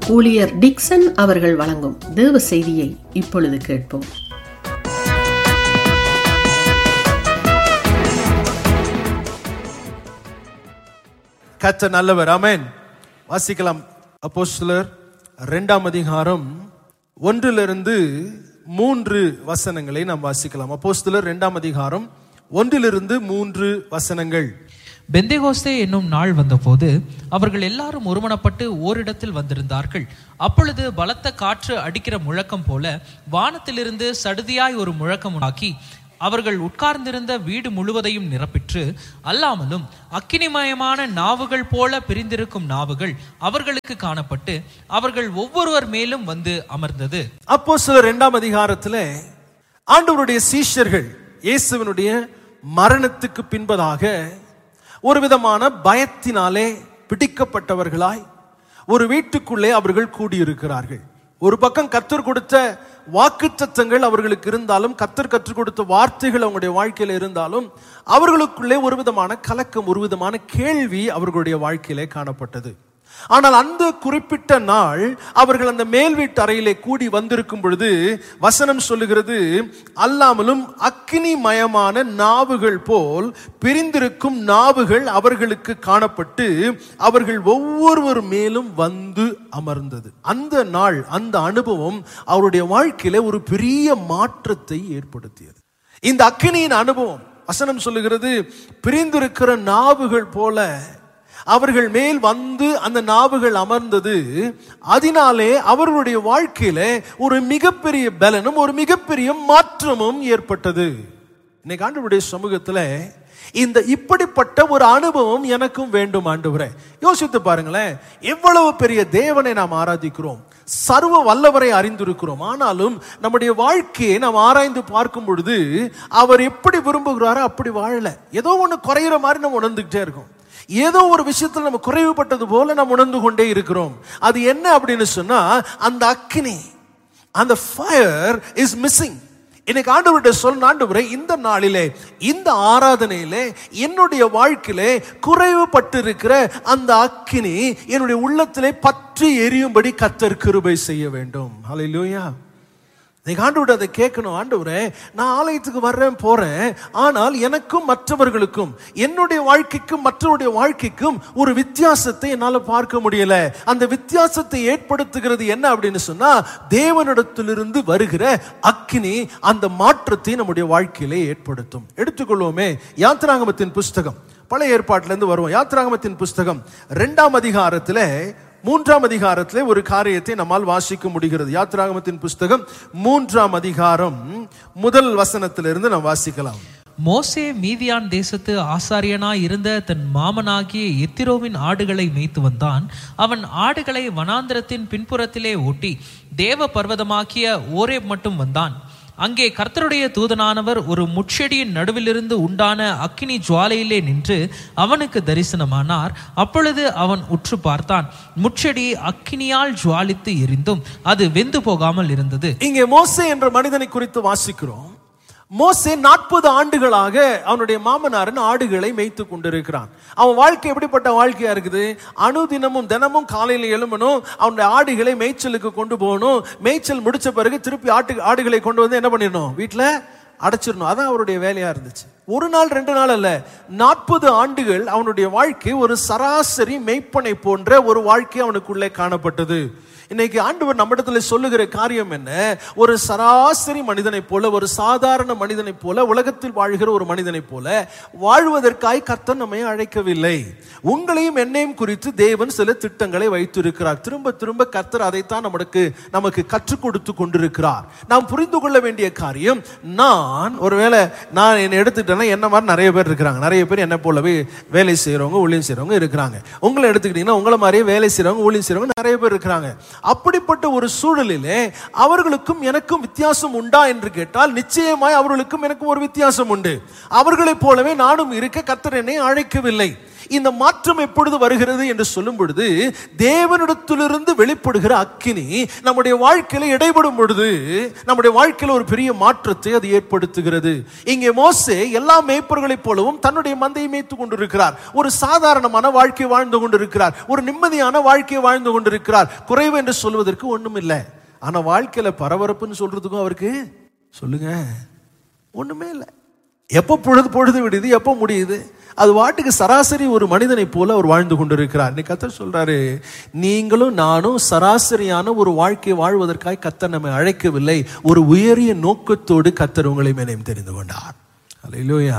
ஊழியர் டிக்சன் அவர்கள் வழங்கும் தேவ செய்தியை இப்பொழுது கேட்போம் கத்த நல்லவர் அமேன் வாசிக்கலாம் அப்போஸ்தலர் இரண்டாம் அதிகாரம் ஒன்றிலிருந்து மூன்று வசனங்களை நாம் வாசிக்கலாம் அப்போஸ்தலர் இரண்டாம் அதிகாரம் ஒன்றிலிருந்து மூன்று வசனங்கள் பெந்தேகோஸ்தே என்னும் நாள் வந்தபோது அவர்கள் எல்லாரும் ஒருமனப்பட்டு ஓரிடத்தில் வந்திருந்தார்கள் அப்பொழுது பலத்த காற்று அடிக்கிற முழக்கம் போல வானத்திலிருந்து சடுதியாய் ஒரு முழக்கம் உண்டாக்கி அவர்கள் உட்கார்ந்திருந்த வீடு முழுவதையும் நிரப்பிற்று அல்லாமலும் அக்கினிமயமான நாவுகள் போல பிரிந்திருக்கும் நாவுகள் அவர்களுக்கு காணப்பட்டு அவர்கள் ஒவ்வொருவர் மேலும் வந்து அமர்ந்தது அப்போஸ்தலர் இரண்டாம் அதிகாரத்தில் ஆண்டவருடைய சீஷர்கள் இயேசுவினுடைய மரணத்துக்கு பின்பதாக ஒரு விதமான பயத்தினாலே பிடிக்கப்பட்டவர்களாய் ஒரு வீட்டுக்குள்ளே அவர்கள் கூடியிருக்கிறார்கள் ஒரு பக்கம் கத்தர் கொடுத்த வாக்குத்தத்தங்கள் அவர்களுக்கு இருந்தாலும் கத்தர் கற்றுக் கொடுத்த வார்த்தைகள் அவங்களுடைய வாழ்க்கையில இருந்தாலும் அவர்களுக்குள்ளே ஒரு விதமான கலக்கம் ஒரு விதமான கேள்வி அவர்களுடைய வாழ்க்கையிலே காணப்பட்டது ஆனால் அந்த குறிப்பிட்ட நாள் அவர்கள் அந்த மேல் வீட்டு அறையிலே கூடி வந்திருக்கும் பொழுது வசனம் சொல்லுகிறது அல்லாமலும் அக்கினி மயமான நாவுகள் போல் பிரிந்திருக்கும் நாவுகள் அவர்களுக்கு காணப்பட்டு அவர்கள் ஒவ்வொருவர் மேலும் வந்து அமர்ந்தது அந்த நாள் அந்த அனுபவம் அவருடைய வாழ்க்கையில ஒரு பெரிய மாற்றத்தை ஏற்படுத்தியது இந்த அக்கினியின் அனுபவம் வசனம் சொல்லுகிறது பிரிந்திருக்கிற நாவுகள் போல அவர்கள் மேல் வந்து அந்த நாவுகள் அமர்ந்தது அதனாலே அவர்களுடைய வாழ்க்கையில ஒரு மிகப்பெரிய பலனும் ஒரு மிகப்பெரிய மாற்றமும் ஏற்பட்டது இன்னைக்கு ஆண்டவருடைய சமூகத்துல இந்த இப்படிப்பட்ட ஒரு அனுபவம் எனக்கும் வேண்டும் ஆண்டவரே யோசித்து பாருங்களேன் எவ்வளவு பெரிய தேவனை நாம் ஆராதிக்கிறோம் சர்வ வல்லவரை அறிந்திருக்கிறோம் ஆனாலும் நம்முடைய வாழ்க்கையை நாம் ஆராய்ந்து பார்க்கும் பொழுது அவர் எப்படி விரும்புகிறாரோ அப்படி வாழல ஏதோ ஒன்று குறையிற மாதிரி நம்ம உணர்ந்துகிட்டே இருக்கோம் ஏதோ ஒரு விஷயத்தில் நம்ம குறைவுபட்டது போல நாம் உணர்ந்து கொண்டே இருக்கிறோம் அது என்ன அப்படின்னு சொன்னா அந்த அக்கினி அந்த ஃபயர் இஸ் மிஸ்ஸிங் இன்னைக்கு ஆண்டவர்கிட்ட சொன்ன ஆண்டவரை இந்த நாளிலே இந்த ஆராதனையிலே என்னுடைய வாழ்க்கையிலே குறைவுபட்டு இருக்கிற அந்த அக்கினி என்னுடைய உள்ளத்திலே பற்றி எரியும்படி கத்தர் கிருபை செய்ய வேண்டும் ஹalleluya இன்னைக்கு ஆண்டவர்கிட்ட அதை கேட்கணும் ஆண்டவரே நான் ஆலயத்துக்கு வர்றேன் போறேன் ஆனால் எனக்கும் மற்றவர்களுக்கும் என்னுடைய வாழ்க்கைக்கும் மற்றவருடைய வாழ்க்கைக்கும் ஒரு வித்தியாசத்தை என்னால் பார்க்க முடியல அந்த வித்தியாசத்தை ஏற்படுத்துகிறது என்ன அப்படின்னு சொன்னா தேவனிடத்திலிருந்து வருகிற அக்கினி அந்த மாற்றத்தை நம்முடைய வாழ்க்கையிலே ஏற்படுத்தும் எடுத்துக்கொள்வோமே யாத்திராங்கமத்தின் புஸ்தகம் பழைய ஏற்பாட்டிலேருந்து வருவோம் யாத்திராங்கமத்தின் புஸ்தகம் ரெண்டாம் அதிகாரத்தில் மூன்றாம் அதிகாரத்திலே ஒரு காரியத்தை நம்மால் வாசிக்க முடிகிறது யாத்திராகமத்தின் புஸ்தகம் மூன்றாம் அதிகாரம் முதல் வசனத்திலிருந்து நாம் வாசிக்கலாம் மோசே மீதியான் தேசத்து ஆசாரியனாய் இருந்த தன் மாமனாகிய எத்திரோவின் ஆடுகளை மேய்த்து வந்தான் அவன் ஆடுகளை வனாந்திரத்தின் பின்புறத்திலே ஓட்டி தேவ பர்வதமாக்கிய ஓரேப் மட்டும் வந்தான் அங்கே கர்த்தருடைய தூதனானவர் ஒரு முட்செடியின் நடுவிலிருந்து உண்டான அக்கினி ஜுவாலையிலே நின்று அவனுக்கு தரிசனமானார் அப்பொழுது அவன் உற்று பார்த்தான் முட்செடி அக்கினியால் ஜுவாலித்து எரிந்தும் அது வெந்து போகாமல் இருந்தது இங்கே மோசே என்ற மனிதனை குறித்து வாசிக்கிறோம் மோசே நாற்பது ஆண்டுகளாக அவனுடைய மாமனாரன் ஆடுகளை மேய்த்து கொண்டிருக்கிறான் அவன் வாழ்க்கை எப்படிப்பட்ட வாழ்க்கையா இருக்குது அனுதினமும் தினமும் காலையில் எழும்பணும் அவனுடைய ஆடுகளை மேய்ச்சலுக்கு கொண்டு போகணும் மேய்ச்சல் முடிச்ச பிறகு திருப்பி ஆட்டு ஆடுகளை கொண்டு வந்து என்ன பண்ணிடணும் வீட்டில் அடைச்சிடணும் அதான் அவருடைய வேலையா இருந்துச்சு ஒரு நாள் ரெண்டு நாள் அல்ல நாற்பது ஆண்டுகள் அவனுடைய வாழ்க்கை ஒரு சராசரி மெய்ப்பனை போன்ற ஒரு வாழ்க்கை அவனுக்குள்ளே காணப்பட்டது இன்னைக்கு ஆண்டவர் நம்மிடத்துல சொல்லுகிற காரியம் என்ன ஒரு சராசரி மனிதனை போல ஒரு சாதாரண மனிதனை போல உலகத்தில் வாழ்கிற ஒரு மனிதனை போல வாழ்வதற்காய் கர்த்தர் நம்மை அழைக்கவில்லை உங்களையும் என்னையும் குறித்து தேவன் சில திட்டங்களை வைத்திருக்கிறார் திரும்ப திரும்ப கர்த்தர் அதைத்தான் நமக்கு நமக்கு கற்றுக் கொடுத்து கொண்டிருக்கிறார் நாம் புரிந்து கொள்ள வேண்டிய காரியம் நான் ஒருவேளை நான் என்னை எடுத்துக்கிட்டேன்னா என்ன மாதிரி நிறைய பேர் இருக்கிறாங்க நிறைய பேர் என்ன போலவே வேலை செய்யறவங்க ஊழியம் செய்யறவங்க இருக்கிறாங்க உங்களை எடுத்துக்கிட்டீங்கன்னா உங்களை மாதிரியே வேலை செய்யறவங்க ஊழியம் செய்யறவங்க நிறைய பேர் இருக்கிறாங்க அப்படிப்பட்ட ஒரு சூழலிலே அவர்களுக்கும் எனக்கும் வித்தியாசம் உண்டா என்று கேட்டால் நிச்சயமாய் அவர்களுக்கும் எனக்கும் ஒரு வித்தியாசம் உண்டு அவர்களைப் போலவே நானும் இருக்க கர்த்தர் என்னை அழைக்கவில்லை இந்த மாற்றம் எப்பொழுது வருகிறது என்று சொல்லும் பொழுது தேவனிடத்திலிருந்து வெளிப்படுகிற அக்கினி நம்முடைய வாழ்க்கையில இடைபடும் பொழுது நம்முடைய வாழ்க்கையில ஒரு பெரிய மாற்றத்தை அது ஏற்படுத்துகிறது இங்கே மோசே எல்லா மேய்ப்பர்களைப் போலவும் தன்னுடைய மந்தையை மேய்த்து கொண்டிருக்கிறார் ஒரு சாதாரணமான வாழ்க்கை வாழ்ந்து கொண்டிருக்கிறார் ஒரு நிம்மதியான வாழ்க்கையை வாழ்ந்து கொண்டிருக்கிறார் குறைவு என்று சொல்வதற்கு ஒண்ணும் இல்லை ஆனா வாழ்க்கையில பரபரப்புன்னு சொல்றதுக்கும் அவருக்கு சொல்லுங்க ஒண்ணுமே இல்லை எப்போ பொழுது பொழுது விடுது எப்போ முடியுது அது வாட்டுக்கு சராசரி ஒரு மனிதனைப் போல அவர் வாழ்ந்து கொண்டிருக்கிறார் இன்னைக்கு கத்தர் சொல்றாரு நீங்களும் நானும் சராசரியான ஒரு வாழ்க்கையை வாழ்வதற்காக கத்தர் நம்மை அழைக்கவில்லை ஒரு உயரிய நோக்கத்தோடு கத்தர் உங்களை மேலையும் தெரிந்து கொண்டார் அல்லேலூயா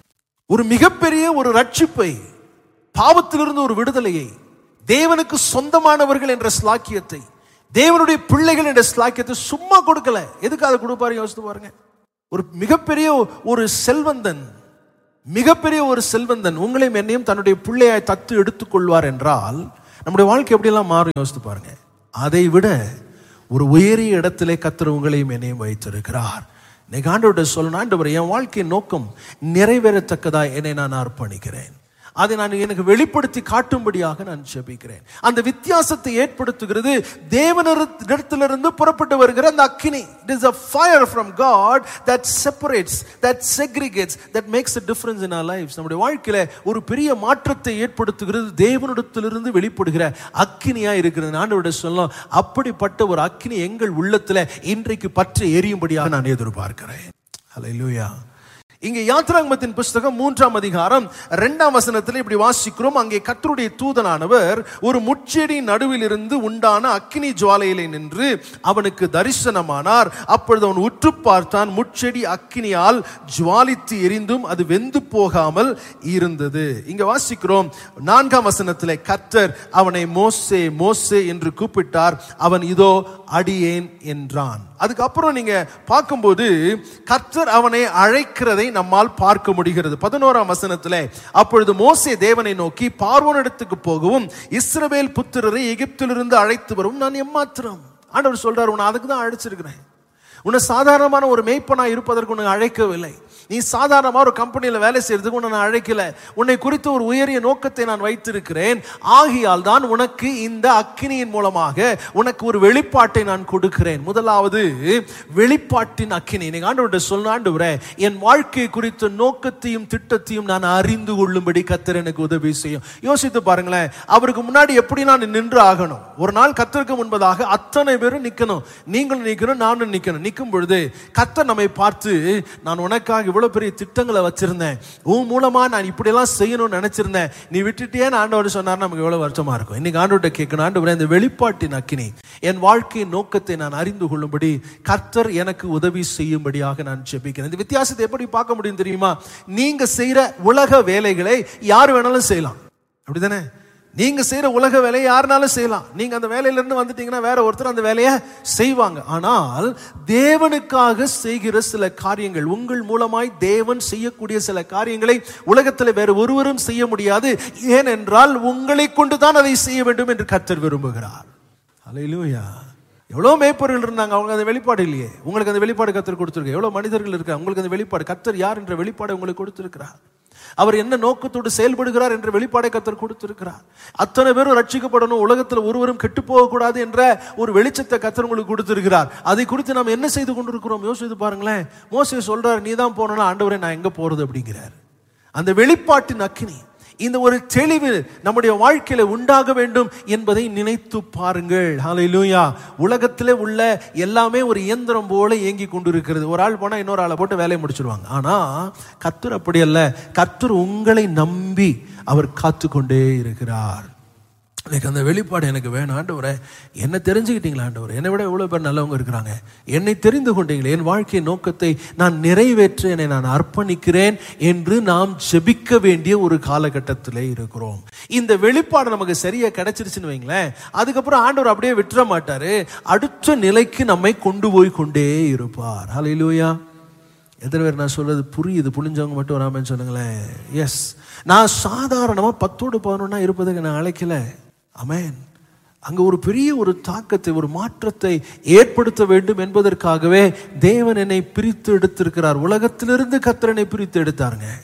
ஒரு மிகப்பெரிய ஒரு ரட்சிப்பை பாவத்திலிருந்து ஒரு விடுதலையை தேவனுக்கு சொந்தமானவர்கள் என்ற ஸ்லாக்கியத்தை தேவனுடைய பிள்ளைகள் என்ற ஸ்லாக்கியத்தை சும்மா கொடுக்கல எதுக்கு அதை கொடுப்பாரு யோசித்து பாருங்க ஒரு மிகப்பெரிய ஒரு செல்வந்தன் மிகப்பெரிய ஒரு செல்வந்தன் உங்களையும் என்னையும் தன்னுடைய பிள்ளையாய் தத்து எடுத்துக்கொள்வார் என்றால் நம்முடைய வாழ்க்கை எப்படியெல்லாம் மாறும் யோசித்து பாருங்க அதை விட ஒரு உயரிய இடத்திலே கத்தர் உங்களையும் என்னையும் வைத்திருக்கிறார் இன்னைக்கு ஆண்டவர்கிட்ட சொல்லணும் ஆண்டவர் என் வாழ்க்கையின் நோக்கம் நிறைவேறத்தக்கதா என்னை நான் அர்ப்பணிக்கிறேன் அதை நான் எனக்கு வெளிப்படுத்தி காட்டும்படியாக நான் ஜெபிக்கிறேன் அந்த வித்தியாசத்தை ஏற்படுத்துகிறது தேவனிடத்திலிருந்து புறப்பட்டு வருகிற அந்த அக்கினி it is a fire from God that separates that segregates that makes a difference in our lives நம்முடைய வாழ்க்கையில ஒரு பெரிய மாற்றத்தை ஏற்படுத்துகிறது தேவனிடத்திலிருந்து வெளிப்படுகிற அக்கினியா இருக்கிறது ஆண்டவருடைய சொல்லலாம் அப்படிப்பட்ட ஒரு அக்கினி எங்கள் உள்ளத்துல இன்றைக்கு பற்றி எரியும்படியாக நான் எதிர்பார்க்கிறேன் ஹalleluya இங்கே யாத்ராங்கமத்தின் புஸ்தகம் மூன்றாம் அதிகாரம் இரண்டாம் வசனத்தில் இப்படி வாசிக்கிறோம் அங்கே கத்தருடைய தூதனானவர் ஒரு முச்செடி நடுவில் இருந்து உண்டான அக்கினி ஜுவாலையிலே நின்று அவனுக்கு தரிசனமானார் அப்பொழுது அவன் உற்று பார்த்தான் முச்செடி அக்கினியால் ஜுவாலித்து எரிந்தும் அது வெந்து போகாமல் இருந்தது இங்க வாசிக்கிறோம் நான்காம் வசனத்திலே கத்தர் அவனை மோசே மோசே என்று கூப்பிட்டார் அவன் இதோ அடியேன் என்றான் அதுக்கப்புறம் நீங்க பார்க்கும்போது கர்த்தர் அவனை அழைக்கிறதை நம்மால் பார்க்க முடிகிறது பதினோராம் வசனத்திலே அப்பொழுது மோசே தேவனை நோக்கி பார்வோனிடத்துக்கு போகவும் இஸ்ரவேல் புத்திரரை எகிப்திலிருந்து அழைத்து வரும் நான் எம்மாத்திரம் ஆண்டவர் சொல்றாரு உன்னை அதுக்கு தான் அழைச்சிருக்கிறேன் உன்னை சாதாரணமான ஒரு மேய்ப்பனா இருப்பதற்கு உன்னை அழைக்கவில்லை நீ சாதாரணமாக ஒரு கம்பெனியில் வேலை செய்யறதுக்கு உன்னை நான் அழைக்கல உன்னை குறித்து ஒரு உயரிய நோக்கத்தை நான் வைத்திருக்கிறேன் ஆகியால் தான் உனக்கு இந்த அக்கினியின் மூலமாக உனக்கு ஒரு வெளிப்பாட்டை நான் கொடுக்கிறேன் முதலாவது வெளிப்பாட்டின் அக்கினி நீங்க ஆண்டவர்கிட்ட சொல்ல ஆண்டவரே என் வாழ்க்கை குறித்த நோக்கத்தையும் திட்டத்தையும் நான் அறிந்து கொள்ளும்படி கத்தர் எனக்கு உதவி செய்யும் யோசித்து பாருங்களேன் அவருக்கு முன்னாடி எப்படி நான் நின்று ஆகணும் ஒரு நாள் கத்தருக்கு முன்பதாக அத்தனை பேரும் நிக்கணும் நீங்களும் நிக்கணும் நானும் நிக்கணும் நிற்கும் பொழுது கத்தர் நம்மை பார்த்து நான் உனக்காக இவ்வளவு பெரிய திட்டங்களை வச்சிருந்தேன் உன் மூலமா நான் இப்படியெல்லாம் செய்யணும்னு நினைச்சிருந்தேன் நீ விட்டுட்டேன்னு ஆண்டவர் சொன்னார் நமக்கு எவ்வளவு வருத்தமா இருக்கும் இன்னைக்கு ஆண்டவர்கிட்ட கேட்கணும் ஆண்டவரே இந்த வெளிப்பாட்டின் அக்கினி என் வாழ்க்கையின் நோக்கத்தை நான் அறிந்து கொள்ளும்படி கர்த்தர் எனக்கு உதவி செய்யும்படியாக நான் ஜெபிக்கிறேன் இந்த வித்தியாசத்தை எப்படி பார்க்க முடியும் தெரியுமா நீங்க செய்யற உலக வேலைகளை யார் வேணாலும் செய்யலாம் அப்படிதானே நீங்க செய்யற உலக வேலையை யாருனாலும் செய்யலாம் நீங்க அந்த வேலையில இருந்து வந்துட்டீங்கன்னா வேற ஒருத்தர் அந்த வேலையை செய்வாங்க ஆனால் தேவனுக்காக செய்கிற சில காரியங்கள் உங்கள் மூலமாய் தேவன் செய்யக்கூடிய சில காரியங்களை உலகத்தில் வேற ஒருவரும் செய்ய முடியாது ஏனென்றால் உங்களை கொண்டுதான் அதை செய்ய வேண்டும் என்று கர்த்தர் விரும்புகிறார் அலையிலூயா எவ்வளோ மேய்ப்பர்கள் இருந்தாங்க அவங்க அந்த வெளிப்பாடு இல்லையே உங்களுக்கு அந்த வெளிப்பாடு கத்தர் கொடுத்துருக்கு எவ்வளோ மனிதர்கள் இருக்காங்க உங்களுக்கு அந்த வெளிப்பாடு கத்தர் யார் என்ற வெளிப்பாடு உங்களுக்கு கொடுத்திருக்கிறார் அவர் என்ன நோக்கத்தோடு செயல்படுகிறார் என்ற வெளிப்பாடை கத்தர் கொடுத்திருக்கிறார் அத்தனை பேரும் ரட்சிக்கப்படணும் உலகத்தில் ஒருவரும் கெட்டு போகக்கூடாது என்ற ஒரு வெளிச்சத்தை கத்தர் உங்களுக்கு கொடுத்திருக்கிறார் அதை குறித்து நாம் என்ன செய்து கொண்டிருக்கிறோம் யோசித்து பாருங்களேன் மோசே சொல்றார் நீ தான் போனா ஆண்டவரே நான் எங்க போறது அப்படிங்கிறார் அந்த வெளிப்பாட்டின் அக்கினி இந்த ஒரு தெளிவு நம்முடைய வாழ்க்கையில உண்டாக வேண்டும் என்பதை நினைத்து பாருங்கள் ஹalleluya உலகத்திலே உள்ள எல்லாமே ஒரு இயந்திரம் போல இயங்கி கொண்டிருக்கிறது ஒரு ஆள் போனா இன்னொரு ஆளை போட்டு வேலையை முடிச்சிருவாங்க ஆனா கர்த்தர் அப்படி அல்ல கர்த்தர் உங்களை நம்பி அவர் காத்து கொண்டே இருக்கிறார் எனக்கு அந்த வெளிப்பாடு எனக்கு வேணும் ஆண்டவரே என்னை தெரிஞ்சுக்கிட்டீங்களா ஆண்டவர் என்னை விட எவ்வளோ பேர் நல்லவங்க இருக்கிறாங்க என்னை தெரிந்து கொண்டீங்களே என் வாழ்க்கை நோக்கத்தை நான் நிறைவேற்ற என்னை நான் அர்ப்பணிக்கிறேன் என்று நாம் ஜெபிக்க வேண்டிய ஒரு காலகட்டத்திலே இருக்கிறோம் இந்த வெளிப்பாடு நமக்கு சரியா கிடைச்சிருச்சுன்னு வைங்களேன் அதுக்கப்புறம் ஆண்டவர் அப்படியே விட்டுற மாட்டாரு அடுத்த நிலைக்கு நம்மை கொண்டு போய் கொண்டே இருப்பார் ஹalleluya எத்தனை பேர் நான் சொல்றது புரியுது புளிஞ்சவங்க மட்டும் வராமன்னு சொல்லுங்களேன் எஸ் நான் சாதாரணமாக பத்தோடு பதினொன்னா இருப்பதுக்கு நான் அழைக்கல அமேன் அங்க ஒரு பெரிய ஒரு தாக்கத்தை ஒரு மாற்றத்தை ஏற்படுத்த வேண்டும் என்பதற்காகவே தேவன் என்னை பிரித்து எடுத்திருக்கிறார் உலகத்திலிருந்து கத்திரனை பிரித்து எடுத்தாருங்க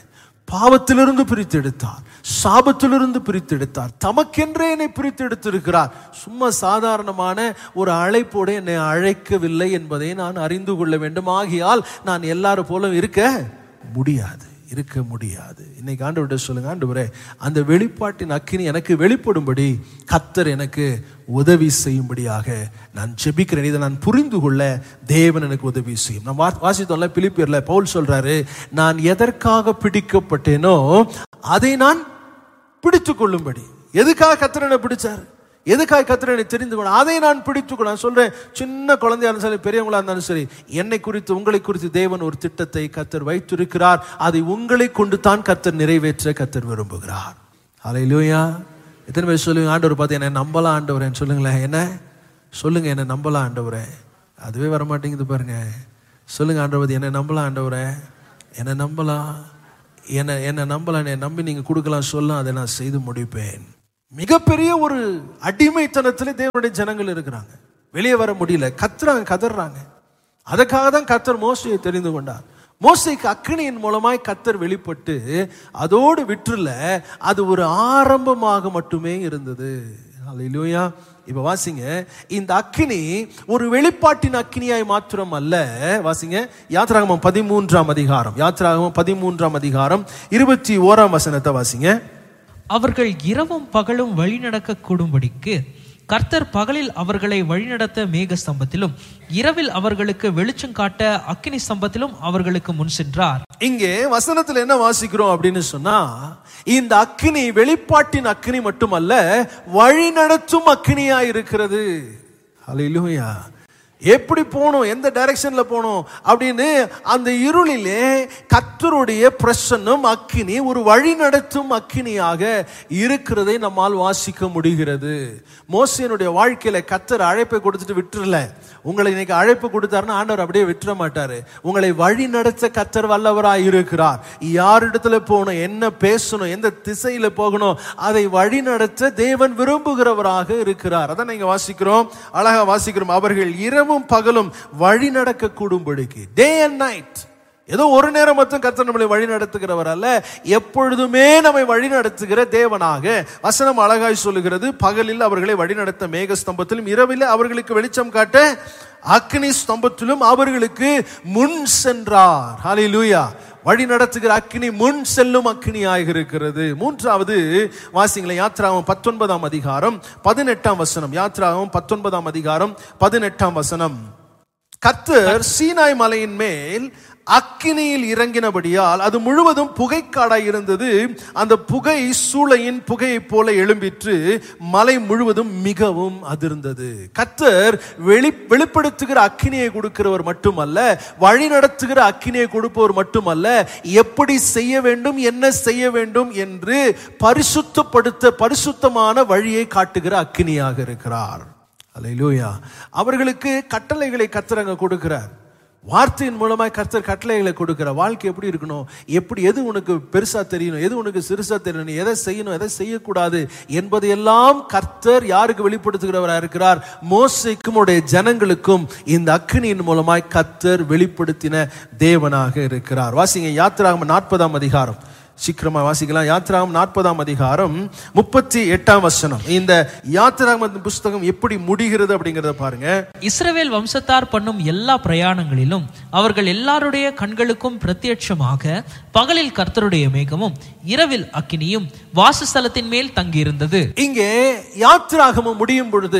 பாவத்திலிருந்து பிரித்தெடுத்தார் சாபத்திலிருந்து பிரித்தெடுத்தார் தமக்கென்றே என்னை பிரித்தெடுத்திருக்கிறார் சும்மா சாதாரணமான ஒரு அழைப்போடு என்னை அழைக்கவில்லை என்பதை நான் அறிந்து கொள்ள வேண்டும் ஆகியால் நான் எல்லாரும் போல இருக்க முடியாது இருக்க முடியாது இன்னைக்கு ஆண்டவர்கிட்ட சொல்லுங்க ஆண்டவரே அந்த வெளிப்பாட்டின் அக்கினி எனக்கு வெளிப்படும்படி கத்தர் எனக்கு உதவி செய்யும்படியாக நான் ஜெபிக்கிறேன் இதை நான் புரிந்து கொள்ள தேவன் எனக்கு உதவி செய்யும் நான் வா- வாசித்தோம்ல பிலிப்பியர்ல பவுல் சொல்றாரு நான் எதற்காக பிடிக்கப்பட்டேனோ அதை நான் பிடித்துக் கொள்ளும்படி எதுக்காக கத்திரனை பிடிச்சார் எதுக்காக கத்திரனை தெரிந்து கொள்ள அதை நான் பிடித்துக் கொள்ள நான் சொல்றேன் சின்ன குழந்தையா இருந்தாலும் சரி பெரியவங்களா இருந்தாலும் சரி என்னை குறித்து உங்களை குறித்து தேவன் ஒரு திட்டத்தை கத்தர் வைத்திருக்கிறார் அதை உங்களை கொண்டு தான் கத்தர் நிறைவேற்ற கத்தர் விரும்புகிறார் ஹalleluya எத்தனை பேர் சொல்லுங்க ஆண்டவர் பார்த்து என்ன நம்பலாம் ஆண்டவரேன்னு சொல்லுங்களேன் என்ன சொல்லுங்க என்ன நம்பலாம் ஆண்டவரே அதுவே வர மாட்டேங்குது பாருங்க சொல்லுங்க ஆண்டவர் என்ன நம்பலாம் ஆண்டவரே என்ன நம்பலாம் என்ன என்ன நம்பலாம் என்னை நம்பி நீங்க கொடுக்கலாம் சொல்லலாம் அதை நான் செய்து முடிப்பேன் மிகப்பெரிய ஒரு அடிமைத்தனத்துல தேவனுடைய ஜனங்கள் இருக்கிறாங்க வெளியே வர முடியல கத்துறாங்க கதறாங்க அதுக்காக தான் கத்தர் மோசையை தெரிந்து கொண்டார் மோசைக்கு அக்கினியின் மூலமாய் கத்தர் வெளிப்பட்டு அதோடு விற்றுல அது ஒரு ஆரம்பமாக மட்டுமே இருந்தது அல்லேலூயா இப்ப வாசிங்க இந்த அக்கினி ஒரு வெளிப்பாட்டின் அக்கினியாய் மாத்திரம் அல்ல வாசிங்க யாத்ராகமம் பதிமூன்றாம் அதிகாரம் யாத்ராகமம் பதிமூன்றாம் அதிகாரம் இருபத்தி ஓராம் வசனத்தை வாசிங்க அவர்கள் இரவும் பகலும் வழிநடக்க கூடும்படிக்கு கர்த்தர் பகலில் அவர்களை வழிநடத்த மேக ஸ்தம்பத்திலும் இரவில் அவர்களுக்கு வெளிச்சம் காட்ட அக்கினி ஸ்தம்பத்திலும் அவர்களுக்கு முன் சென்றார் இங்கே வசனத்துல என்ன வாசிக்கிறோம் அப்படின்னு சொன்னா இந்த அக்கினி வெளிப்பாட்டின் அக்கினி மட்டுமல்ல வழி நடத்தும் அக்கினியா இருக்கிறது ஹalleluya எப்படி போகணும் எந்த டைரக்ஷன்ல போகணும் அப்படின்னு அந்த இருளிலே கத்தருடைய பிரசன்னம் அக்கினி ஒரு வழி நடத்தும் அக்கினியாக இருக்கிறதை நம்மால் வாசிக்க முடிகிறது மோசையனுடைய வாழ்க்கையில கத்தர் அழைப்பை கொடுத்துட்டு விட்டுறல உங்களை இன்னைக்கு அழைப்பு கொடுத்தாருன்னா ஆண்டவர் அப்படியே விட்டுற மாட்டாரு உங்களை வழி நடத்த கத்தர் வல்லவராய் இருக்கிறார் யாரிடத்துல போகணும் என்ன பேசணும் எந்த திசையில போகணும் அதை வழி நடத்த தேவன் விரும்புகிறவராக இருக்கிறார் அதான் நீங்க வாசிக்கிறோம் அழகா வாசிக்கிறோம் அவர்கள் இரவும் பகலும் வழி நடக்க கூடும்படிக்கு டே அண்ட் நைட் ஏதோ ஒரு நேரம் மட்டும் கர்த்தர் நம்மளை வழி நடத்துகிறவர் அல்ல எப்பொழுதுமே நம்மை வழி நடத்துகிற தேவனாக வசனம் அழகாய் சொல்லுகிறது பகலில் அவர்களை வழி நடத்த மேக ஸ்தம்பத்திலும் இரவில் அவர்களுக்கு வெளிச்சம் காட்ட அக்னி ஸ்தம்பத்திலும் அவர்களுக்கு முன் சென்றார் ஹalleluya வழி நடத்துகிற அக்கினி முன் செல்லும் அக்கினியாக இருக்கிறது மூன்றாவது வாசிங்களேன் யாத்ராகம் பத்தொன்பதாம் அதிகாரம் பதினெட்டாம் வசனம் யாத்ராகம் பத்தொன்பதாம் அதிகாரம் பதினெட்டாம் வசனம் கர்த்தர் சீனாய் மலையின் மேல் அக்கினியில் இறங்கினபடியால் அது முழுவதும் புகைக்காடாய் இருந்தது அந்த புகை சூளையின் புகையைப் போல எழும்பிற்று மலை முழுவதும் மிகவும் அதிர்ந்தது கர்த்தர் வெளி வெளிப்படுத்துகிற அக்கினியை கொடுக்கிறவர் மட்டுமல்ல வழி நடத்துகிற அக்கினியை கொடுப்பவர் மட்டுமல்ல எப்படி செய்ய வேண்டும் என்ன செய்ய வேண்டும் என்று பரிசுத்தப்படுத்த பரிசுத்தமான வழியை காட்டுகிற அக்கினியாக இருக்கிறார் அல்லேலூயா அவர்களுக்கு கட்டளைகளை கத்தரங்க கொடுக்கிறார் வார்த்தையின் மூலமாய் கர்த்தர் கட்டளைகளை கொடுக்கிற வாழ்க்கை எப்படி இருக்கணும் எப்படி எது உனக்கு பெருசா தெரியணும் எது உனக்கு சிறுசா தெரியணும் நீ எதை செய்யணும் எதை செய்யக்கூடாது என்பதையெல்லாம் கர்த்தர் யாருக்கு வெளிப்படுத்துகிறவராக இருக்கிறார் மோசைக்கும் உடைய ஜனங்களுக்கும் இந்த அக்கினியின் மூலமாய் கர்த்தர் வெளிப்படுத்தின தேவனாக இருக்கிறார் வாசிங்க யாத்திராகம் நாற்பதாம் அதிகாரம் சீக்கிரமா வாசிக்கலாம் யாத்ராகம் நாற்பதாம் அதிகாரம் முப்பத்தி எட்டாம் வசனம் இந்த யாத்ராகம் புஸ்தகம் எப்படி முடிகிறது அப்படிங்கறத பாருங்க இஸ்ரவேல் வம்சத்தார் பண்ணும் எல்லா பிரயாணங்களிலும் அவர்கள் எல்லாருடைய கண்களுக்கும் பிரத்யட்சமாக பகலில் கர்த்தருடைய மேகமும் இரவில் அக்கினியும் வாசஸ்தலத்தின் மேல் தங்கியிருந்தது இங்கே யாத்திராகமம் முடியும் பொழுது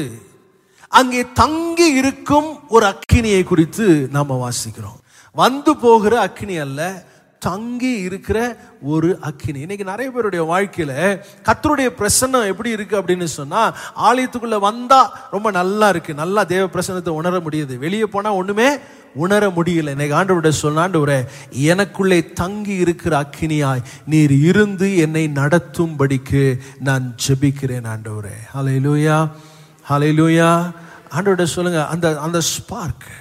அங்கே தங்கி இருக்கும் ஒரு அக்கினியை குறித்து நாம வாசிக்கிறோம் வந்து போகிற அக்கினி அல்ல தங்கி இருக்கிற ஒரு அக்கினி இன்னைக்கு நிறைய பேருடைய வாழ்க்கையில கத்தருடைய பிரசன்னம் எப்படி இருக்கு அப்படின்னு சொன்னா ஆலயத்துக்குள்ள வந்தா ரொம்ப நல்லா இருக்கு நல்லா தேவ பிரசன்னத்தை உணர முடியுது வெளியே போனா ஒண்ணுமே உணர முடியல இன்னைக்கு ஆண்டவருடைய சொன்ன ஆண்டவரே எனக்குள்ளே தங்கி இருக்கிற அக்கினியாய் நீர் இருந்து என்னை நடத்தும்படிக்கு நான் ஜெபிக்கிறேன் ஆண்டவரே ஹalleluya ஹalleluya ஆண்டவருடைய சொல்லுங்க அந்த அந்த ஸ்பார்க்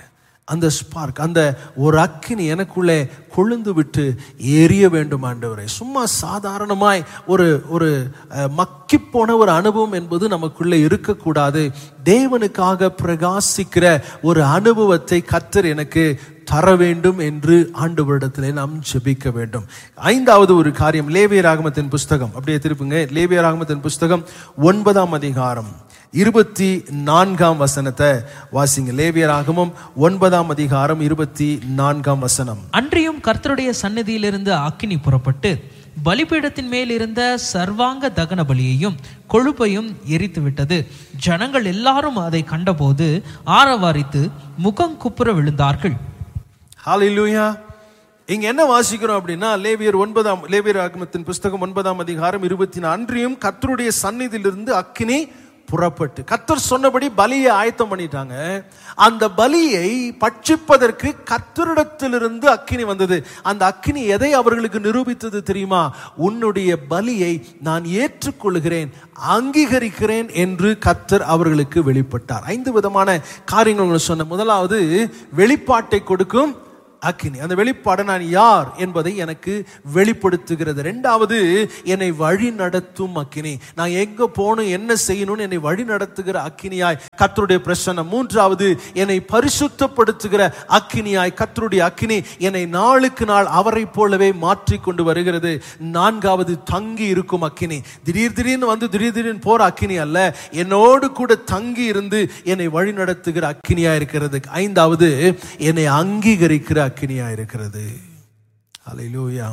அந்த ஸ்பார்க் அந்த ஒரு அக்கினி எனக்குள்ளே கொழுந்து விட்டு எரிய வேண்டும் ஆண்டவரே சும்மா சாதாரணமாய் ஒரு ஒரு அஹ், மக்கிப்போன ஒரு அனுபவம் என்பது நமக்குள்ளே இருக்கக்கூடாது தேவனுக்காக பிரகாசிக்கிற ஒரு அனுபவத்தை கத்தர் எனக்கு தர வேண்டும் என்று ஆண்டவரிடத்திலே நாம் ஜெபிக்க வேண்டும் ஐந்தாவது ஒரு காரியம் லேவியராகமத்தின் புஸ்தகம் அப்படியே திருப்புங்க லேவியராகமத்தின் புஸ்தகம் ஒன்பதாம் அதிகாரம் இருபத்தி நான்காம் வசனத்தை வாசிங்க லேவியராகமம் ஒன்பதாம் அதிகாரம் இருபத்தி நான்காம் வசனம் அன்றியும் கர்த்தருடைய சந்நிதியிலிருந்து அக்கினி புறப்பட்டு பலிபீடத்தின் மேல் இருந்த சர்வாங்க தகன பலியையும் கொழுப்பையும் எரித்து விட்டது ஜனங்கள் எல்லாரும் அதை கண்டபோது ஆரவாரித்து முகம் குப்புற விழுந்தார்கள் ஹalleluya இங்க என்ன வாசிக்கிறோம் அப்படின்னா லேவியர் ஒன்பதாம் லேவியர் ஆகமத்தின் புஸ்தகம் ஒன்பதாம் அதிகாரம் இருபத்தி அன்றியும் கர்த்தருடைய சந்நிதியிலிருந்து அக்கினி புறப்பட்டு கர்த்தர் சொன்னபடி பலியை ஆயத்தம் பண்ணிட்டாங்க அந்த பலியை பட்சிப்பதற்கு கர்த்தரிடத்திலிருந்து அக்கினி வந்தது அந்த அக்கினி எதை அவர்களுக்கு நிரூபித்தது தெரியுமா உன்னுடைய பலியை நான் ஏற்றுக்கொள்கிறேன் அங்கீகரிக்கிறேன் என்று கர்த்தர் அவர்களுக்கு வெளிப்பட்டார் ஐந்து விதமான காரியங்கள் உங்களுக்கு சொன்ன முதலாவது வெளிப்பாட்டை கொடுக்கும் அக்கினி அந்த வெளிப்பாடு நான் யார் என்பதை எனக்கு வெளிப்படுத்துகிறது ரெண்டாவது என்னை வழி நடத்தும் அக்கினி நான் எங்க போகணும் என்ன செய்யணும்னு என்னை வழி நடத்துகிற அக்கினியாய் கர்த்தருடைய பிரசன்னம் மூன்றாவது என்னை பரிசுத்தப்படுத்துகிற அக்கினியாய் கர்த்தருடைய அக்கினி என்னை நாளுக்கு நாள் அவரை போலவே மாற்றி கொண்டு வருகிறது நான்காவது தங்கி இருக்கும் அக்கினி திடீர் திடீர்னு வந்து திடீர் திடீர்னு போற அக்கினி அல்ல என்னோடு கூட தங்கி இருந்து என்னை வழி நடத்துகிற அக்கினியா இருக்கிறது ஐந்தாவது என்னை அங்கீகரிக்கிற அக்கினியா இருக்கிறது அலையிலூயா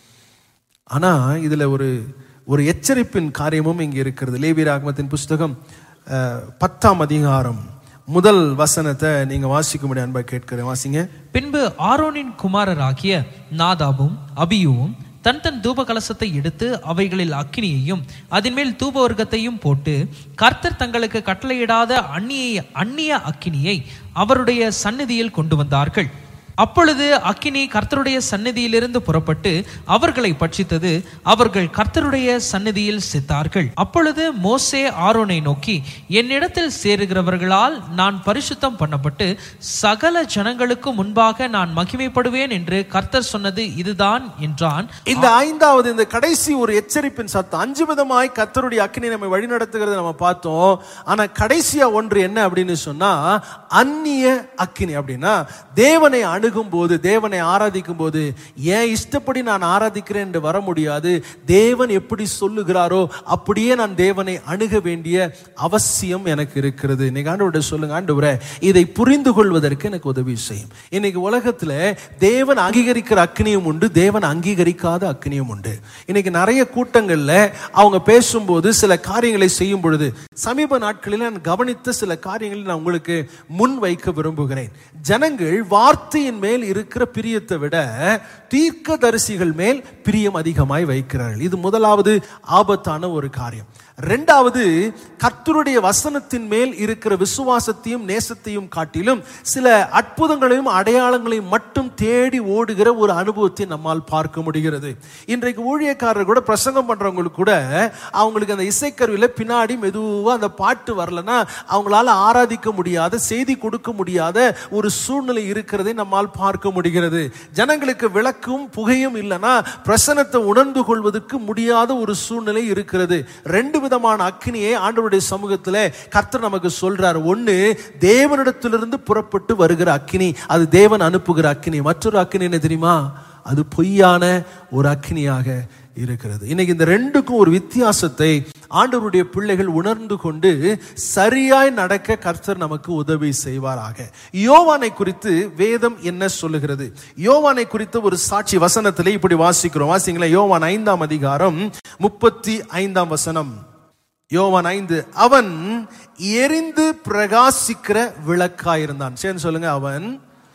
ஆனா இதுல ஒரு ஒரு எச்சரிப்பின் காரியமும் இங்க இருக்கிறது லேவியராகமத்தின் புஸ்தகம் அஹ், பத்தாம் அதிகாரம் முதல் வசனத்தை நீங்க வாசிக்க முடியும் அன்பா கேட்கிறேன் வாசிங்க பின்பு ஆரோனின் குமாரராகிய நாதாபும் அபியூவும் தன் தன் தூப கலசத்தை எடுத்து அவைகளில் அக்கினியையும் அதன் மேல் தூப வர்க்கத்தையும் போட்டு கர்த்தர் தங்களுக்கு கட்டளையிடாத அந்நிய அந்நிய அக்கினியை அவருடைய சந்நிதியில் கொண்டு வந்தார்கள் அப்பொழுது அக்கினி கர்த்தருடைய சந்நிதியிலிருந்து புறப்பட்டு அவர்களை பட்சித்தது அவர்கள் கர்த்தருடைய சந்நிதியில் செத்தார்கள் அப்பொழுது மோசே ஆரோனை நோக்கி என்னிடத்தில் சேருகிறவர்களால் நான் பரிசுத்தம் பண்ணப்பட்டு சகல ஜனங்களுக்கு முன்பாக நான் மகிமைப்படுவேன் என்று கர்த்தர் சொன்னது இதுதான் என்றான் இந்த ஐந்தாவது இந்த கடைசி ஒரு எச்சரிப்பின் சத்தம் அஞ்சு விதமாய் கத்தருடைய அக்கினி நம்ம வழி நடத்துகிறத நம்ம பார்த்தோம் ஆனா கடைசியா ஒன்று என்ன அப்படின்னு சொன்னா அந்நிய அக்கினி அப்படின்னா தேவனை அணுகும் போது தேவனை ஆராதிக்கும் போது ஏன் இஷ்டப்படி நான் ஆராதிக்கிறேன் என்று வர முடியாது தேவன் எப்படி சொல்லுகிறாரோ அப்படியே நான் தேவனை அணுக வேண்டிய அவசியம் எனக்கு இருக்கிறது இன்னைக்கு ஆண்டவர்கிட்ட சொல்லுங்க ஆண்டவரே இதை புரிந்து கொள்வதற்கு எனக்கு உதவி செய்யும் இன்னைக்கு உலகத்துல தேவன் அங்கீகரிக்கிற அக்னியும் உண்டு தேவன் அங்கீகரிக்காத அக்னியும் உண்டு இன்னைக்கு நிறைய கூட்டங்கள்ல அவங்க பேசும்போது சில காரியங்களை செய்யும் பொழுது சமீப நாட்களில் நான் கவனித்த சில காரியங்களை நான் உங்களுக்கு முன் வைக்க விரும்புகிறேன் ஜனங்கள் வார்த்தையின் மேல் இருக்கிற பிரியத்தை விட தீர்க்கதரிசிகள் மேல் பிரியம் அதிகமாய் வைக்கிறார்கள் இது முதலாவது ஆபத்தான ஒரு காரியம் ரெண்டாவது கர்த்தருடைய வசனத்தின் மேல் இருக்கிற விசுவாசத்தையும் நேசத்தையும் காட்டிலும் சில அற்புதங்களையும் அடையாளங்களையும் மட்டும் தேடி ஓடுகிற ஒரு அனுபவத்தை நம்மால் பார்க்க முடிகிறது இன்றைக்கு ஊழியக்காரர் கூட பிரசங்கம் பண்றவங்களுக்கு கூட அவங்களுக்கு அந்த இசைக்கருவியில பின்னாடி மெதுவா அந்த பாட்டு வரலன்னா அவங்களால ஆராதிக்க முடியாத செய்தி கொடுக்க முடியாத ஒரு சூழ்நிலை இருக்கிறதை நம்மால் பார்க்க முடிகிறது ஜனங்களுக்கு விளக்கும் புகையும் இல்லைன்னா பிரசனத்தை உணர்ந்து கொள்வதற்கு முடியாத ஒரு சூழ்நிலை இருக்கிறது ரெண்டு விதமான அக்னியை ஆண்டவருடைய சமூகத்தில் கர்த்தர் நமக்கு சொல்றார் ஒண்ணு தேவனிடத்திலிருந்து புறப்பட்டு வருகிற அக்கினி அது தேவன் அனுப்புகிற அக்கினி மற்றொரு அக்கினி என்ன தெரியுமா அது பொய்யான ஒரு அக்கினியாக இருக்கிறது இன்னைக்கு இந்த ரெண்டுக்கும் ஒரு வித்தியாசத்தை ஆண்டவருடைய பிள்ளைகள் உணர்ந்து கொண்டு சரியாய் நடக்க கர்த்தர் நமக்கு உதவி செய்வாராக யோவானை குறித்து வேதம் என்ன சொல்லுகிறது யோவானை குறித்த ஒரு சாட்சி வசனத்திலே இப்படி வாசிக்கிறோம் வாசிங்களேன் யோவான் ஐந்தாம் அதிகாரம் முப்பத்தி ஐந்தாம் வசனம் யோவான் ஐந்து அவன் எரிந்து பிரகாசிக்கிற விளக்காயிருந்தான் சரி சொல்லுங்க அவன்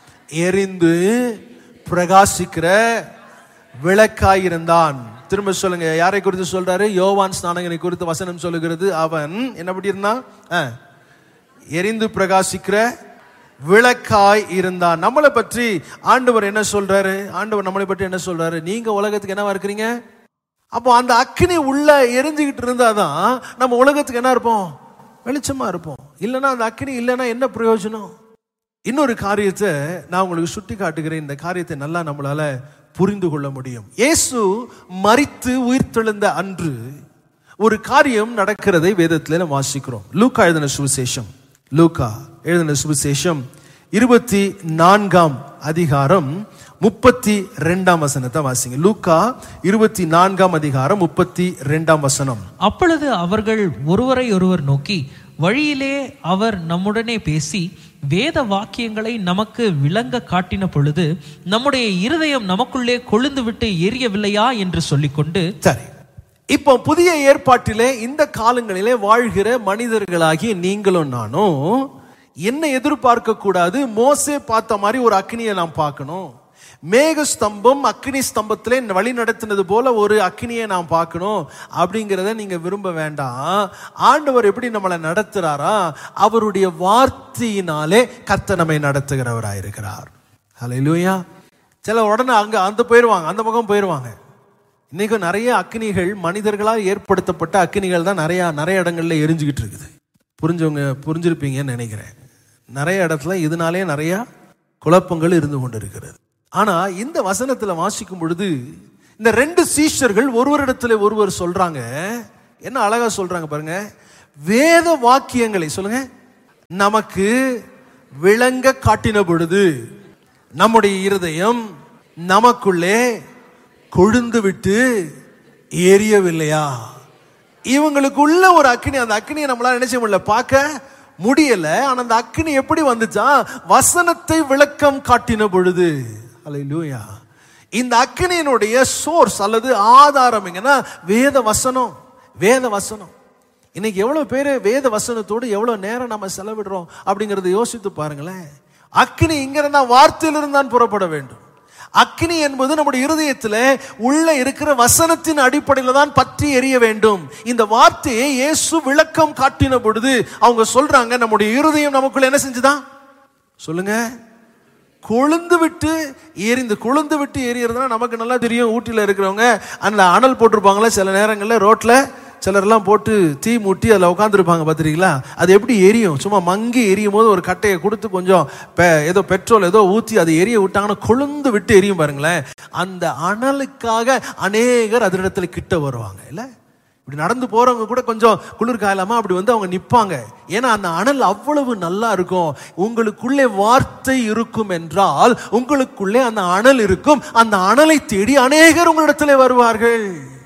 எரிந்து பிரகாசிக்கிற விளக்காயிருந்தான் திரும்ப சொல்லுங்க யாரை குறித்து சொல்றாரு யோவான் ஸ்நானகனை குறித்து வசனம் சொல்லுகிறது அவன் என்ன படி இருந்தான் ஆ. எரிந்து பிரகாசிக்கிற விளக்காய் இருந்தான் நம்மளை பற்றி ஆண்டவர் என்ன சொல்றாரு ஆண்டவர் நம்மளை பற்றி என்ன சொல்றாரு நீங்க உலகத்துக்கு என்னவா இருக்கிறீங்க அப்போ அந்த அக்கினி உள்ள எரிஞ்சுக்கிட்டு இருந்தாதான் நம்ம உலகத்துக்கு என்ன இருப்போம் வெளிச்சமா இருப்போம் இல்லைன்னா அந்த அக்கினி இல்லைன்னா என்ன பிரயோஜனம் இன்னொரு காரியத்தை நான் உங்களுக்கு சுட்டி காட்டுகிறேன் இந்த காரியத்தை நல்லா நம்மளால புரிந்து கொள்ள முடியும் இயேசு மரித்து உயிர்த்தெழுந்த அன்று ஒரு காரியம் நடக்கிறதை வேதத்தில் நம்ம வாசிக்கிறோம் லூக்கா எழுதின சுவிசேஷம் லூக்கா எழுதின சுவிசேஷம் இருபத்தி நான்காம் அதிகாரம் முப்பத்தி ரெண்டாம் வசனத்தை வாசிங்க லூக்கா இருபத்தி நான்காம் அதிகாரம் முப்பத்தி ரெண்டாம் வசனம் அப்பொழுது அவர்கள் ஒருவரை ஒருவர் நோக்கி வழியிலே அவர் நம்முடனே பேசி வேத வாக்கியங்களை நமக்கு விளங்க காட்டின பொழுது நம்முடைய இருதயம் நமக்குள்ளே கொழுந்து விட்டு எரியவில்லையா என்று சொல்லிக்கொண்டு சரி இப்போ புதிய ஏற்பாட்டிலே இந்த காலங்களிலே வாழ்கிற மனிதர்களாகிய நீங்களும் நானும் என்ன எதிர்பார்க்க கூடாது மோசே பார்த்த மாதிரி ஒரு அக்னியை நாம் பார்க்கணும் மேக ஸ்தம்பம் அக்னி ஸ்தம்பத்திலே வழி நடத்தினது போல ஒரு அக்னியை நாம் பார்க்கணும் அப்படிங்கிறத நீங்க விரும்ப வேண்டாம் ஆண்டவர் எப்படி நம்மளை நடத்துறாரா அவருடைய வார்த்தையினாலே கர்த்தர் நம்மை நடத்துகிறவராயிருக்கிறார் ஹalleluya சில உடனே அங்க அந்த போயிடுவாங்க அந்த பக்கம் போயிடுவாங்க இன்னைக்கும் நிறைய அக்னிகள் மனிதர்களால் ஏற்படுத்தப்பட்ட அக்னிகள் தான் நிறைய நிறைய இடங்கள்ல எரிஞ்சுக்கிட்டு இருக்குது புரிஞ்சவங்க புரிஞ்சிருப்பீங்கன்னு நினைக்கிறேன் நிறைய இடத்துல இதனாலே நிறைய குழப்பங்கள் இருந்து கொண்டு இருக்கிறது ஆனா இந்த வசனத்துல வாசிக்கும் பொழுது இந்த ரெண்டு சீஷர்கள் ஒருவரிடத்துல ஒருவர் சொல்றாங்க என்ன அழகா சொல்றாங்க பாருங்க வேத வாக்கியங்களை சொல்லுங்க நமக்கு விளங்க காட்டின பொழுது நம்முடைய இருதயம் நமக்குள்ளே கொழுந்து விட்டு எரியவில்லையா இவங்களுக்குள்ள ஒரு அக்னி அந்த அக்னியை நம்மளால நினைச்ச முடியல பார்க்க முடியல ஆனா அந்த அக்னி எப்படி வந்துச்சா வசனத்தை விளக்கம் காட்டின பொழுது அல்லேலூயா இந்த அக்னியினுடைய சோர்ஸ் அல்லது ஆதாரம் எங்கன்னா வேத வசனம் வேத வசனம் இன்னைக்கு எவ்வளவு பேர் வேத வசனத்தோடு எவ்வளவு நேரம் நம்ம செலவிடுறோம் அப்படிங்கறத யோசித்து பாருங்களேன் அக்னி இங்க இருந்தா வார்த்தையிலிருந்து தான் புறப்பட வேண்டும் அக்னி என்பது நம்முடைய இருதயத்துல உள்ள இருக்கிற வசனத்தின் அடிப்படையில் தான் பற்றி எரிய வேண்டும் இந்த வார்த்தையை இயேசு விளக்கம் காட்டின பொழுது அவங்க சொல்றாங்க நம்முடைய இருதயம் நமக்குள்ள என்ன செஞ்சுதான் சொல்லுங்க கொழுந்து விட்டு எரிந்து கொழுந்து விட்டு எரியறதுனா நமக்கு நல்லா தெரியும் ஊட்டியில் இருக்கிறவங்க அந்த அனல் போட்டிருப்பாங்களே சில நேரங்களில் ரோட்ல சிலர்லாம் போட்டு தீ மூட்டி அதில் உட்காந்துருப்பாங்க பார்த்துருக்கீங்களா அது எப்படி எரியும் சும்மா மங்கி எரியும் போது ஒரு கட்டையை கொடுத்து கொஞ்சம் பெ- ஏதோ பெட்ரோல் ஏதோ ஊற்றி அதை எரிய விட்டாங்கன்னா கொழுந்து விட்டு எரியும் பாருங்களேன் அந்த அனலுக்காக அநேகர் அதனிடத்துல கிட்ட வருவாங்க இல்லை இப்படி நடந்து போறவங்க கூட கொஞ்சம் குளிர் காயலாமா அப்படி வந்து அவங்க நிப்பாங்க ஏன்னா அந்த அனல் அவ்வளவு நல்லா இருக்கும் உங்களுக்குள்ளே வார்த்தை இருக்கும் என்றால் உங்களுக்குள்ளே அந்த அனல் இருக்கும் அந்த அனலை தேடி அநேகர் உங்களிடத்திலே வருவார்கள்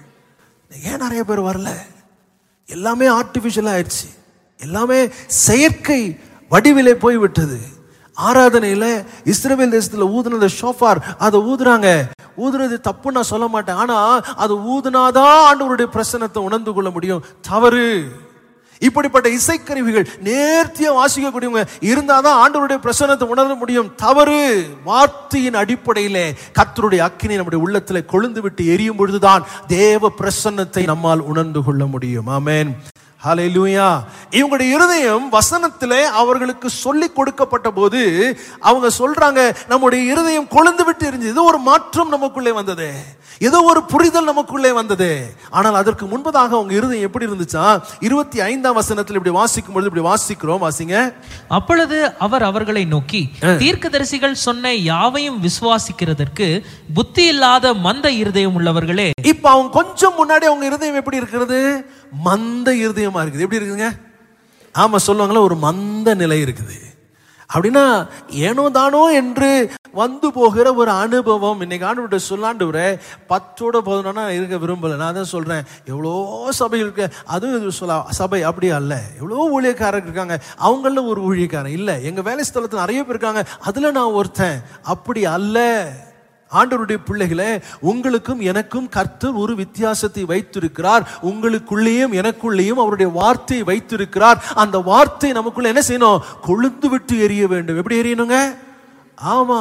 ஏன் நிறைய பேர் வரல எல்லாமே ஆர்டிஃபிஷியல் ஆயிடுச்சு எல்லாமே செயற்கை வடிவிலே போய் விட்டது ஆராதனையில இஸ்ரவேல் தேசத்துல ஊதுனது ஷோஃபார் அதை ஊதுறாங்க ஊதுறது தப்பு நான் சொல்ல மாட்டேன் ஆனா அது ஊதுனாதான் ஆண்டவருடைய பிரசனத்தை உணர்ந்து கொள்ள முடியும் தவறு இப்படிப்பட்ட இசைக்கருவிகள் நேர்த்தியா வாசிக்கக்கூடியவங்க இருந்தாதான் ஆண்டவருடைய பிரசனத்தை உணர முடியும் தவறு வார்த்தையின் அடிப்படையிலே கர்த்தருடைய அக்கினி நம்முடைய உள்ளத்திலே கொழுந்து விட்டு எரியும் பொழுதுதான் தேவ பிரசன்னத்தை நம்மால் உணர்ந்து கொள்ள முடியும் ஆமென் ஹalleluya இவங்களுடைய இருதயம் வசனத்திலே அவர்களுக்கு சொல்லி கொடுக்கப்பட்ட போது அவங்க சொல்றாங்க நம்முடைய இருதயம் கொழுந்து விட்டு எரிஞ்சது ஏதோ ஒரு மாற்றம் நமக்குள்ளே வந்தது ஏதோ ஒரு புரிதல் நமக்குள்ளே வந்தது ஆனால் அதற்கு முன்பதாக அவங்க இருதயம் எப்படி இருந்துச்சா இருபத்தி ஐந்தாம் வசனத்தில் இப்படி வாசிக்கும் பொழுது இப்படி வாசிக்கிறோம் வாசிங்க அப்பொழுது அவர் அவர்களை நோக்கி தீர்க்கதரிசிகள் சொன்ன யாவையும் விசுவாசிக்கிறதற்கு புத்தி இல்லாத மந்த இருதயம் உள்ளவர்களே இப்ப அவங்க கொஞ்சம் முன்னாடி அவங்க இருதயம் எப்படி இருக்கிறது மந்த இருதயமா இருக்குது எப்படி இருக்குதுங்க ஆமா சொல்லுவாங்களா ஒரு மந்த நிலை இருக்குது அப்படின்னா ஏனோ தானோ என்று வந்து போகிற ஒரு அனுபவம் இன்னைக்கு ஆண்டு சொல்லாண்டு பத்தோட போதணும்னா இருக்க விரும்பல நான் தான் சொல்றேன் எவ்வளோ சபை இருக்கு அதுவும் இது சொல்ல சபை அப்படி அல்ல எவ்வளோ ஊழியக்காரர் இருக்காங்க அவங்கள ஒரு ஊழியக்காரன் இல்லை எங்க வேலை ஸ்தலத்தில் நிறைய பேர் இருக்காங்க அதுல நான் ஒருத்தன் அப்படி அல்ல ஆண்டவருடைய பிள்ளைகளே உங்களுக்கும் எனக்கும் கர்த்தர் ஒரு வித்தியாசத்தை வைத்திருக்கிறார் உங்களுக்குள்ளேயும் எனக்குள்ளேயும் அவருடைய வார்த்தையை வைத்திருக்கிறார் அந்த வார்த்தை நமக்குள்ள என்ன செய்யணும் கொழுந்து விட்டு எரிய வேண்டும் எப்படி எரியணுங்க ஆமா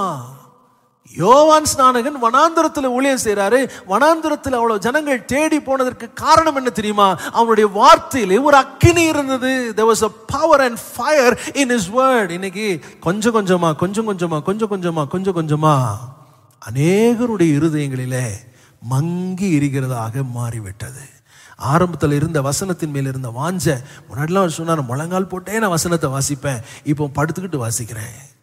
யோவான் ஸ்நானகன் வனாந்தரத்தில் ஊழியம் செய்றாரு வனாந்தரத்தில் அவ்வளவு ஜனங்கள் தேடி போனதற்கு காரணம் என்ன தெரியுமா அவனுடைய வார்த்தையிலே ஒரு அக்கினி இருந்தது there was a power and fire in his word இன்னைக்கு கொஞ்சம் கொஞ்சமா கொஞ்சம் கொஞ்சமா கொஞ்சம் கொஞ்சமா கொஞ்சம் கொஞ்சமா அநேகருடைய இருதயங்களிலே மங்கி எரிகிறதாக மாறிவிட்டது ஆரம்பத்தில் இருந்த வசனத்தின் மேல் இருந்த வாஞ்ச முன்னாடிலாம் அவர் சொன்னார் முழங்கால் போட்டே நான் வசனத்தை வாசிப்பேன் இப்போ படுத்துக்கிட்டு வாசிக்கிறேன்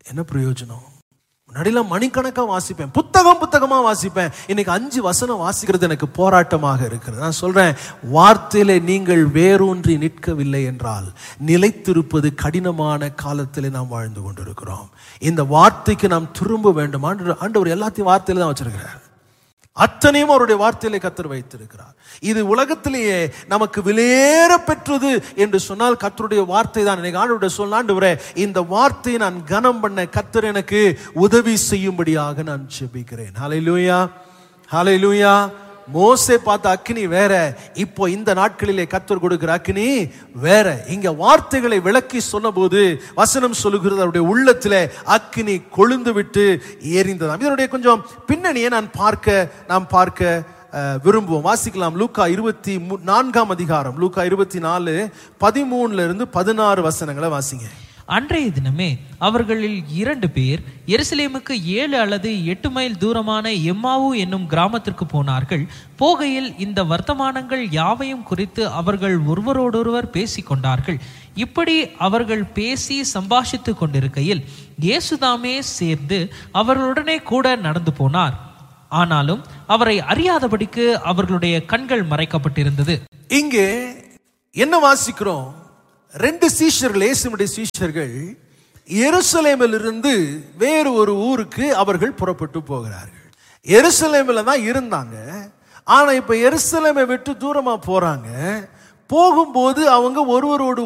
என்ன பிரயோஜனம் முன்னாடிலாம் மணிக்கணக்கா வாசிப்பேன் புத்தகம் புத்தகமா வாசிப்பேன் இன்னைக்கு அஞ்சு வசனம் வாசிக்கிறது எனக்கு போராட்டமாக இருக்கிறது நான் சொல்றேன் வார்த்தையிலே நீங்கள் வேரூன்றி நிற்கவில்லை என்றால் நிலைத்திருப்பது கடினமான காலத்திலே நாம் வாழ்ந்து கொண்டிருக்கிறோம் இந்த வார்த்தைக்கு நாம் திரும்ப வேண்டும் ஆண்டு ஆண்டவர் எல்லாத்தையும் வார்த்தையில தான் வச்சிருக்கிறார் அத்தனையும் அவருடைய வார்த்தையிலே கத்தர் வைத்திருக்கிறார் இது உலகத்திலேயே நமக்கு விலையேற பெற்றது என்று சொன்னால் கத்தருடைய வார்த்தை தான் எனக்கு ஆண்டவருடைய சொன்ன ஆண்டவரே இந்த வார்த்தையை நான் கனம் பண்ண கத்தர் எனக்கு உதவி செய்யும்படியாக நான் ஜெபிக்கிறேன் ஹalleluya ஹalleluya மோசே பார்த்த அக்கினி வேற இப்போ இந்த நாட்களிலே கத்தர் கொடுக்கிற அக்கினி வேற இங்க வார்த்தைகளை விளக்கி சொன்னபோது வசனம் சொல்லுகிறது அவருடைய உள்ளத்திலே அக்கினி கொழுந்து விட்டு எரிந்ததாம் இதனுடைய கொஞ்சம் பின்னணியை நான் பார்க்க நாம் பார்க்க அஹ், விரும்புவோம் வாசிக்கலாம் லூக்கா இருபத்தி மூ- நான்காம் அதிகாரம் லூக்கா இருபத்தி நாலு பதிமூணுல இருந்து பதினாறு வசனங்களை வாசிங்க அன்றைய தினமே அவர்களில் இரண்டு பேர் எருசலேமுக்கு ஏழு அல்லது எட்டு மைல் தூரமான எம்மாவு என்னும் கிராமத்திற்கு போனார்கள் போகையில் இந்த வர்த்தமானங்கள் யாவையும் குறித்து அவர்கள் ஒருவரோடொருவர் பேசிக் கொண்டார்கள் இப்படி அவர்கள் பேசி சம்பாஷித்துக் கொண்டிருக்கையில் இயேசுதாமே சேர்ந்து அவர்களுடனே கூட நடந்து போனார் ஆனாலும் அவரை அறியாதபடிக்கு அவர்களுடைய கண்கள் மறைக்கப்பட்டிருந்தது இங்கே என்ன வாசிக்கிறோம் ரெண்டு சீஷர்கள் இயேசுனுடைய சீஷர்கள் எருசலேமில் இருந்து வேறு ஒரு ஊருக்கு அவர்கள் புறப்பட்டு போகிறார்கள் எருசலேமில் தான் இருந்தாங்க ஆனா இப்ப எருசலேமை விட்டு தூரமா போறாங்க போகும்போது அவங்க ஒருவரோடு